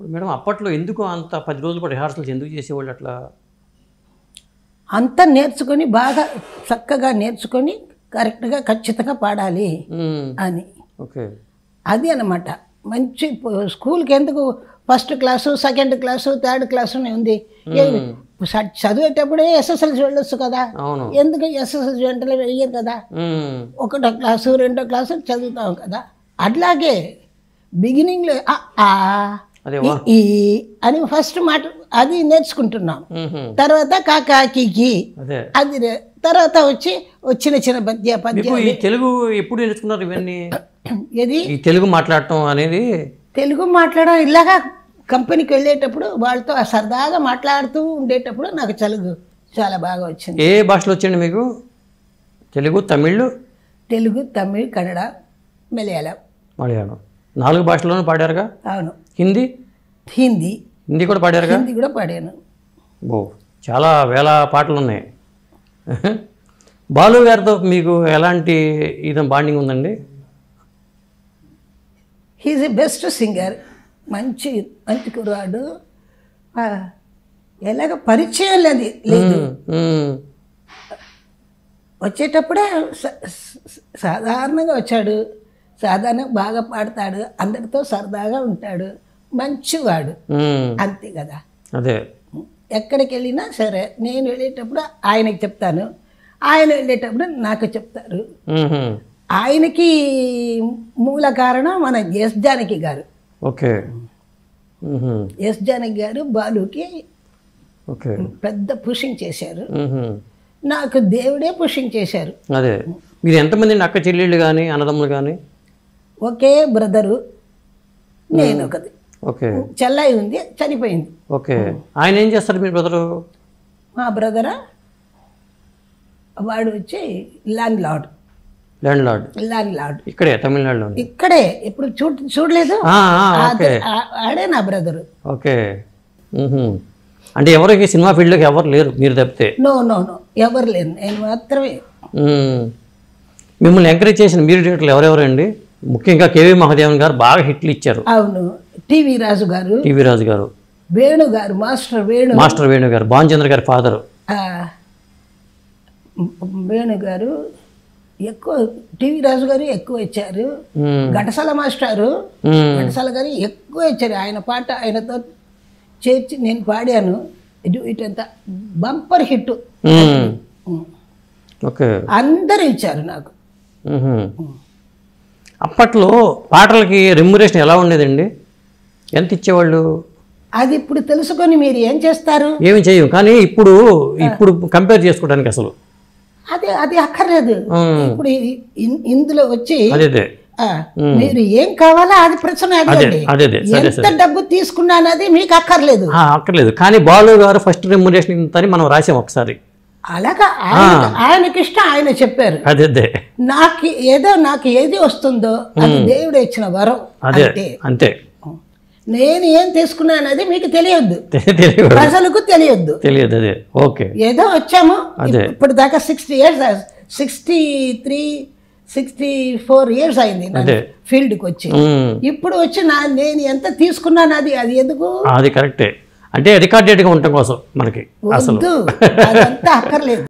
Madam అప్పట్లో ఎందుకు అంత పది రోజుల పాటు రిహార్సల్స్ ఎందుకు చేసేవాళ్ళు అట్లా అంతా నేర్చుకొని బాగా చక్కగా నేర్చుకొని కరెక్ట్గా ఖచ్చితంగా పాడాలి మ్మ్. అని ఓకే అది అనమాట మంచి ప- స్కూల్కి ఎందుకు first class second class third class అని ఉంది ఏ- చ- చదివేటప్పుడే ఎస్ఎస్ఎల్సి వెళ్ళొచ్చు కదా అవును ఎందుకు ఎస్ఎస్ఎల్సి వెంటనే వెయ్యరు కదా మ్మ్. ఒకటో క్లాసు రెండో క్లాసు చదువుతాం కదా అట్లాగే బిగినింగ్లో ఆ, ఆ, అదే ఈ, ఈ అని ఫస్ట్ మాట అది నేర్చుకుంటున్నాం మ్మ్. తర్వాత కాకా కికి అదే అది నే- తర్వాత వచ్చి వచ్చిన చిన్న పద్య పద్య మీకు ఈ తెలుగు ఎప్పుడు నేర్చుకున్నారు ఇవన్నీ ఇది ఈ తెలుగు మాట్లాడటం అనేది తెలుగు మాట్లాడడం ఇలాగా కంపెనీకి వెళ్ళేటప్పుడు వాళ్ళతో సరదాగా మాట్లాడుతూ ఉండేటప్పుడు నాకు తెలుగు చాలా బాగా వచ్చింది ఏ భాషలో వచ్చండి మీకు తెలుగు తమిళ్ తెలుగు తమిళ్ కన్నడ మలయాళం మలయాళం నాలుగు భాషల్లోనూ పాడారుగా అవును హిందీ హిందీ హిందీ కూడా పాడారుగా హిందీ కూడా పాడాను ఓ చాలా వేల పాటలు ఉన్నాయి బాలు గారితో మీకు ఎలాంటి ఇది బాండింగ్ ఉందండి హీజ్ ఎ బెస్ట్ సింగర్ మంచి మంచి కుర్రాడు ఆ, ఎలాగ పరిచయం లేదు లేదు మ్మ్. వచ్చేటప్పుడే స- స- సాధారణంగా వచ్చాడు సాధారణంగా బాగా పాడతాడు అందరితో సరదాగా ఉంటాడు మంచివాడు మ్మ్. అంతే కదా అదే ఎక్కడికి వెళ్ళినా సరే నేను వెళ్ళేటప్పుడు ఆయనకి చెప్తాను ఆయన వెళ్ళేటప్పుడు నాకు చెప్తారు మ్మ్. ఆయనకి మూల కారణం మన ఎస్ జానకి గారు ఓకే మ్మ్. ఎస్ జానకి గారు బాలుకి ఓకే పెద్ద పుషింగ్ చేశారు మ్మ్. నాకు దేవుడే పుషింగ్ చేశారు అదే మీరు ఎంతమంది అండి అక్క చెల్లెళ్ళు కానీ అన్నదమ్ములు కానీ ఒకే బ్రదరు నేను ఒకది ఓకే చెల్లాయి ఉంది చనిపోయింది ఓకే ఆయన ఏం చేస్తారు మీ బ్రదరు మా బ్రదరా వాడు వచ్చి landlord landlord landlord ఇక్కడే తమిళనాడులో ఇక్కడే ఎప్పుడు చూడ చూడలేదు ఆ, ఆ, ఓకే అదే, ఆ- ఆడే నా బ్రదరు ఓకే మ్మ్హ. అంటే ఎవరికి సినిమా ఫీల్డ్లోకి ఎవరు లేరు మీరు తప్పితే నో నో నో ఎవరు లేరు నేను మాత్రమే మ్మ్. మిమ్మల్ని ఎంకరేజ్ చేసిన మీరు డైరెక్టర్లు ఎవరెవరండి ముఖ్యంగా కేవీ మహాదేవన్ గారు బాగా హిట్లు ఇచ్చారు అవును టీవీ రాజు గారు టీవీ రాజు గారు వేణు గారు మాస్టర్ వేణు మాస్టర్ వేణు గారు భానుచంద్ర గారి ఫాదర్ ఆ, వేణు గారు ఎక్కువ టీవీ రాజు గారు ఎక్కువ ఇచ్చారు ఘంటసాల మాస్టారు ఘంటసాల గారు ఎక్కువ ఇచ్చారు ఆయన పాట ఆయనతో చేర్చి నేను పాడాను ఇటు ఇటంతా బంపర్ హిట్ ఓకే అందరూ ఇచ్చారు నాకు మ్మ్హ. అప్పట్లో పాటలకి రెమ్యురేషన్ ఎలా ఉండేదండి ఎంత ఇచ్చేవాళ్ళు అది ఇప్పుడు తెలుసుకొని మీరు ఏం చేస్తారు ఏమి చేయం కానీ ఇప్పుడు ఇప్పుడు కంపేర్ చేసుకోవడానికి అసలు అది అది అక్కర్లేదు మ్మ్. ఇప్పుడు ఇ- ఇన్- ఇందులో వచ్చి అదే అదే ఆ, మీరు ఏం కావాలో అది ప్రశ్న అడగండి అదే అదే సరే ఎంత డబ్బు తీసుకున్నానది మీకు అక్కర్లేదు ఆ, అక్కర్లేదు కానీ బాలు గారు ఫస్ట్ రెమ్యురేషన్ ఇంత అని మనం రాసాం ఒకసారి అలాగా ఆయన ఆయనకి ఇష్టం ఆయన చెప్పారు అదే అదే నాకు ఏదో నాకు ఏది వస్తుందో అది దేవుడు ఇచ్చిన వరం అదే అంటే అంతే నేను ఏం తీసుకున్నానది మీకు తెలియద్దు తె- తెలియదు ప్రజలకు తెలియద్దు తెలియదు అదే ఓకే ఏదో వచ్చాము అదే. ఇప్పుడు దాకా sixty years sixty three sixty four years అయింది అదే. ఫీల్డ్కి వచ్చి మ్మ్. ఇప్పుడు వచ్చి నా నేను ఎంత తీసుకున్నాను అది అది ఎందుకు అది కరెక్టే అంటే రికార్డెడ్గా ఉండటం కోసం మనకి అసలు వద్దు అదంతా అక్కర్లేదు